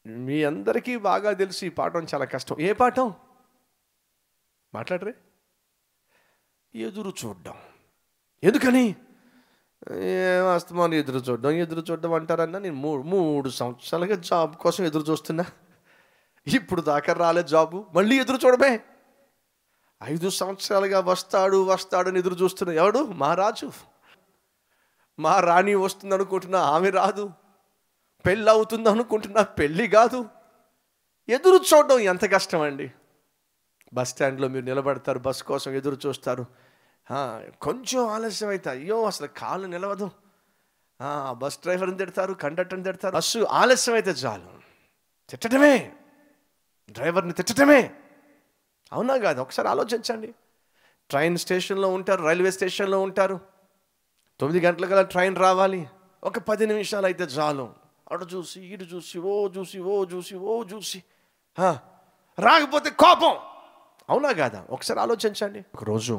మీ అందరికీ బాగా తెలుసు ఈ పాఠం చాలా కష్టం ఏ పాఠం మాట్లాడరే ఎదురు చూడడం ఎందుకని ఏం అస్తమానం ఎదురు చూడడం ఎదురు చూడడం అంటారన్నా నేను మూడు మూడు సంవత్సరాలుగా జాబ్ కోసం ఎదురు చూస్తున్నా ఇప్పుడు దాకా రాలే జాబు మళ్ళీ ఎదురు చూడమే ఐదు సంవత్సరాలుగా వస్తాడు వస్తాడు అని ఎదురు చూస్తున్నా ఎవడు మా రాజు మా రాణి వస్తుంది అనుకుంటున్నా ఆమె రాదు పెళ్ళి అవుతుంది అనుకుంటున్నా పెళ్ళి కాదు ఎదురు చూడడం ఎంత కష్టం అండి బస్ స్టాండ్లో మీరు నిలబడతారు బస్ కోసం ఎదురు చూస్తారు ఆ, కొంచెం ఆలస్యం అయితే అయ్యో అసలు కాళ్ళు నిలవదు ఆ, బస్ డ్రైవర్ని తిడతారు కండక్టర్ని తిడతారు బస్సు ఆలస్యం అయితే చాలు తిట్టడమే డ్రైవర్ని తిట్టడమే అవునా కాదు ఒకసారి ఆలోచించండి ట్రైన్ స్టేషన్లో ఉంటారు రైల్వే స్టేషన్లో ఉంటారు తొమ్మిది గంటల కల్లా ట్రైన్ రావాలి ఒక పది నిమిషాలు అయితే చాలు అటు చూసి ఇటు చూసి ఓ చూసి ఓ చూసి ఓ చూసి ఆ, రాకపోతే కోపం అవునా కాదా ఒకసారి ఆలోచించండి ఒకరోజు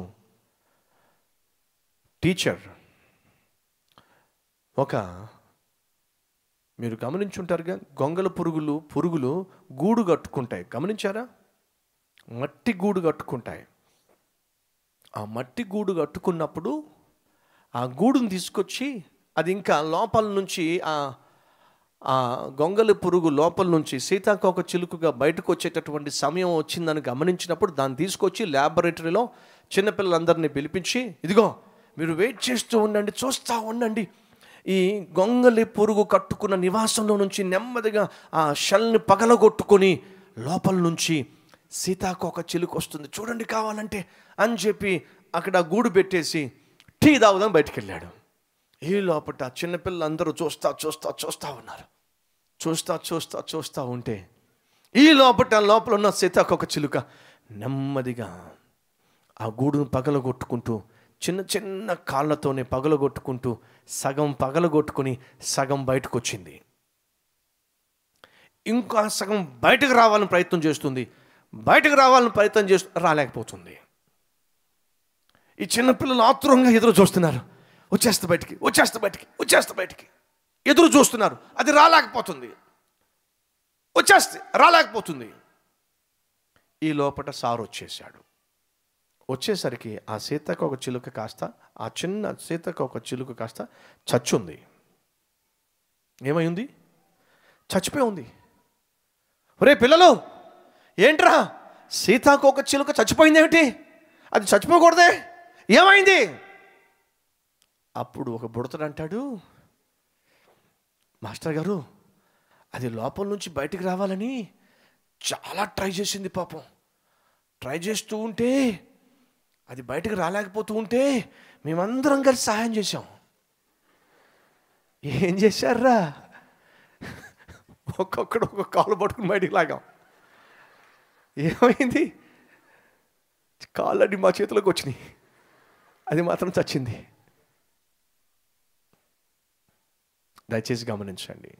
టీచర్ ఒక మీరు గమనించుంటారుగా గొంగల పురుగులు పురుగులు గూడు కట్టుకుంటాయి గమనించారా మట్టి గూడు కట్టుకుంటాయి ఆ మట్టి గూడు కట్టుకున్నప్పుడు ఆ గూడును తీసుకొచ్చి అది ఇంకా లోపల నుంచి ఆ ఆ గొంగలి పురుగు లోపల నుంచి సీతాకోక చిలుకగా బయటకు వచ్చేటటువంటి సమయం వచ్చిందని గమనించినప్పుడు దాన్ని తీసుకొచ్చి ల్యాబొరేటరీలో చిన్నపిల్లలందరినీ పిలిపించి ఇదిగో మీరు వెయిట్ చేస్తూ ఉండండి చూస్తూ ఉండండి ఈ గొంగలి పురుగు కట్టుకున్న నివాసంలో నుంచి నెమ్మదిగా ఆ షెల్ని పగలగొట్టుకొని లోపల నుంచి సీతాకోక చిలుక వస్తుంది చూడండి కావాలంటే అని చెప్పి అక్కడ గూడు పెట్టేసి టీ తాగుదాం బయటికి వెళ్ళాడు ఈ లోపల చిన్నపిల్లలందరూ చూస్తా చూస్తా చూస్తా ఉన్నారు చూస్తా చూస్తా చూస్తా ఉంటే ఈ లోపల లోపల ఉన్న సీతాకొక చిలుక నెమ్మదిగా ఆ గూడును పగలగొట్టుకుంటూ చిన్న చిన్న కాళ్ళతోనే పగలగొట్టుకుంటూ సగం పగలగొట్టుకుని సగం బయటకు వచ్చింది ఇంకా సగం బయటకు రావాలని ప్రయత్నం చేస్తుంది బయటకు రావాలని ప్రయత్నం చేస్తూ రాలేకపోతుంది ఈ చిన్నపిల్లలు ఆతురంగా ఎదురు చూస్తున్నారు వచ్చేస్తా బయటికి వచ్చేస్తా బయటికి వచ్చేస్తా బయటికి ఎదురు చూస్తున్నారు అది రాలేకపోతుంది వచ్చేస్తే రాలేకపోతుంది ఈ లోపల సారు వచ్చేసాడు వచ్చేసరికి ఆ సీతకు ఒక చిలుక కాస్త ఆ చిన్న సీతకు ఒక చిలుక కాస్త చచ్చుంది ఏమైంది చచ్చిపోయి ఉంది ఒరే పిల్లలు ఏంట్రా సీతాకు ఒక చిలుక చచ్చిపోయింది ఏమిటి అది చచ్చిపోకూడదే ఏమైంది అప్పుడు ఒక బుడతడు అంటాడు మాస్టర్ గారు అది లోపల నుంచి బయటికి రావాలని చాలా ట్రై చేసింది పాపం ట్రై చేస్తూ ఉంటే అది బయటకు రాలేకపోతూ ఉంటే మేమందరం కలిసి సహాయం చేశాం ఏం చేశారా ఒక్కొక్కడు ఒక్కొక్క కాలు పట్టుకుని బయటికి లాగాం ఏమైంది కాళ్ళని మా చేతిలోకి వచ్చినాయి అది మాత్రం చచ్చింది దయచేసి గమనించండి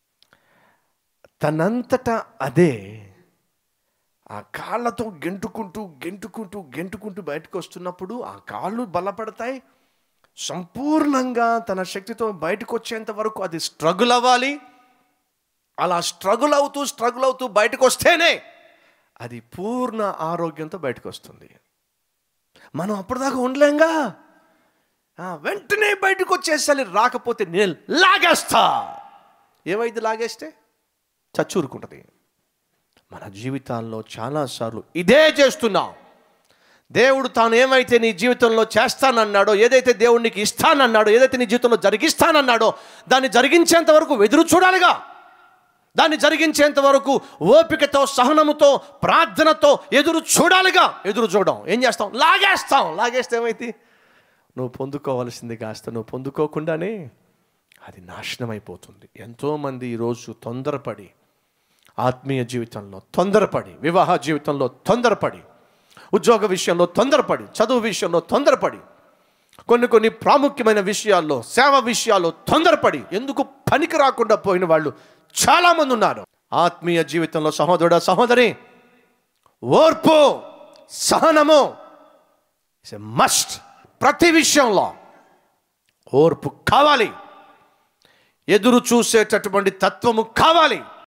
తనంతటా అదే ఆ కాళ్ళతో గెంటుకుంటూ గెంటుకుంటూ గెంటుకుంటూ బయటకు వస్తున్నప్పుడు ఆ కాళ్ళు బలపడతాయి సంపూర్ణంగా తన శక్తితో బయటకు వచ్చేంత వరకు అది స్ట్రగుల్ అవ్వాలి అలా స్ట్రగుల్ అవుతూ స్ట్రగుల్ అవుతూ బయటకు వస్తేనే అది పూర్ణ ఆరోగ్యంతో బయటకు వస్తుంది మనం అప్పటిదాకా ఉండలేంగా ఆ, వెంటనే బయటకు వచ్చేసాలి రాకపోతే నేను లాగేస్తా ఏమైంది లాగేస్తే చచ్చూరుకుంటుంది మన జీవితాల్లో చాలాసార్లు ఇదే చేస్తున్నాం దేవుడు తాను ఏమైతే నీ జీవితంలో చేస్తానన్నాడో ఏదైతే దేవుడు నీకు ఇస్తానన్నాడో ఏదైతే నీ జీవితంలో జరిగిస్తానన్నాడో దాన్ని జరిగించేంత వరకు ఎదురు చూడాలిగా దాన్ని జరిగించేంత వరకు ఓపికతో సహనముతో ప్రార్థనతో ఎదురు చూడాలిగా ఎదురు చూడడం ఏం చేస్తాం లాగేస్తాం లాగేస్తే ఏమైంది నువ్వు పొందుకోవాల్సింది కాస్త నువ్వు పొందుకోకుండానే అది నాశనం అయిపోతుంది ఎంతోమంది ఈరోజు తొందరపడి ఆత్మీయ జీవితంలో తొందరపడి వివాహ జీవితంలో తొందరపడి ఉద్యోగ విషయంలో తొందరపడి చదువు విషయంలో తొందరపడి కొన్ని కొన్ని ప్రాముఖ్యమైన విషయాల్లో సేవ విషయాల్లో తొందరపడి ఎందుకు పనికి రాకుండా పోయిన వాళ్ళు చాలామంది ఉన్నారు ఆత్మీయ జీవితంలో సహోదరుడ సహోదరి ఓర్పు సహనము ఇట్స్ ఎ మస్ట్ ప్రతి విషయంలో ఓర్పు కావాలి ఎదురు చూసేటటువంటి తత్వము కావాలి